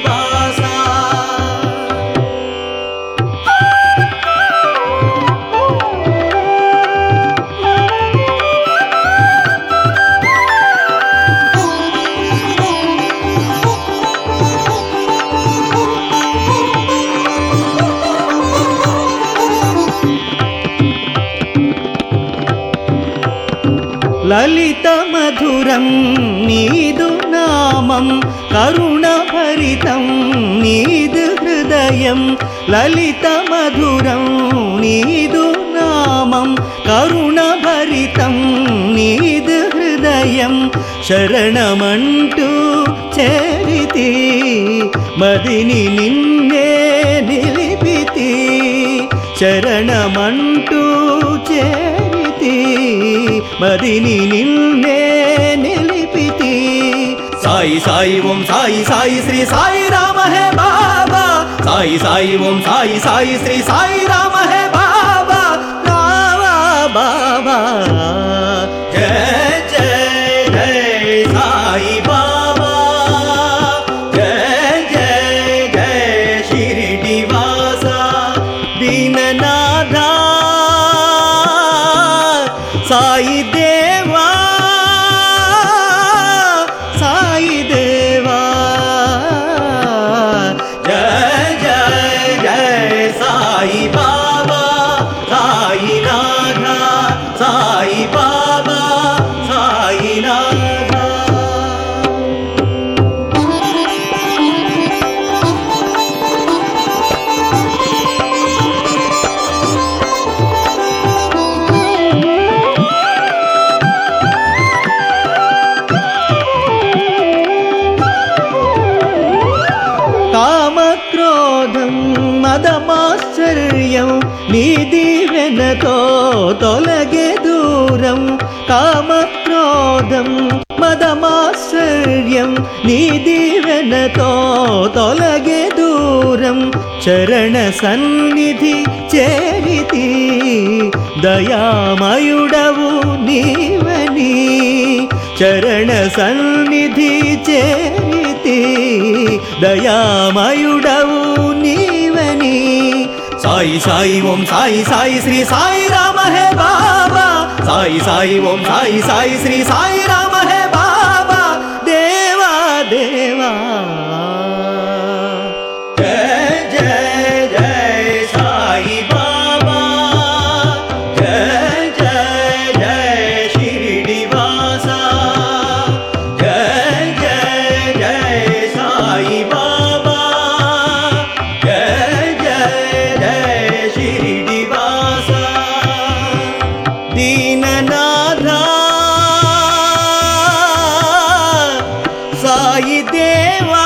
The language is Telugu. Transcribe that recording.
వాసా లలిత మధురం నీదు నామం కరుణ భరితం నీదు హృదయం లలిత మధురం నీదు నామం కరుణ భరితం నీదు హృదయం శరణమంటూ చేరితి మదిని నిన్నే నిలిపితి శరణమంటూ చేరితి మదిని నిన్నే నిలిపితి సాయి సాయి ఓం సాయి సాయి శ్రీ సాయి రామ హే బాబా సాయి సాయి ఓం సాయి సాయి శ్రీ సాయి రామ హే బాబా రావా బాబా జయ జయ జయ సాయి బాబా జయ జయ జయ షిరిడి వాసా దీననాథా సాయి దేవా సాయి దేవా జయ జయ జయ సాయి బాబా సాయి నాథ సాయి బాబా సాయి నాథ కామక్రోధం మదమాశ్చర్యం నీ దీవెనతో తొలగే దూరం కామక్రోధం మదమాశ్చర్యం నీ దీవెనతో తొలగే దూరం చరణ సన్నిధి చేరితి దయామయుడవు నీవని చరణ సన్నిధి చేరితి దయామయుడవు నీవని సాయి సాయి ఓం సాయి సాయి శ్రీ సాయి రామ హే బాబా సాయి సాయి ఓం సాయి సాయి శ్రీ సాయి రామ హే బాబా దేవా దేవా జయ జయ జయ సాయి బాబా జయ జయ జయ షిరిడి వాసా జయ జయ జయ సాయి బాబా జయ జయ జయ షిరిడి వాసా దీననాథా సాయి దేవా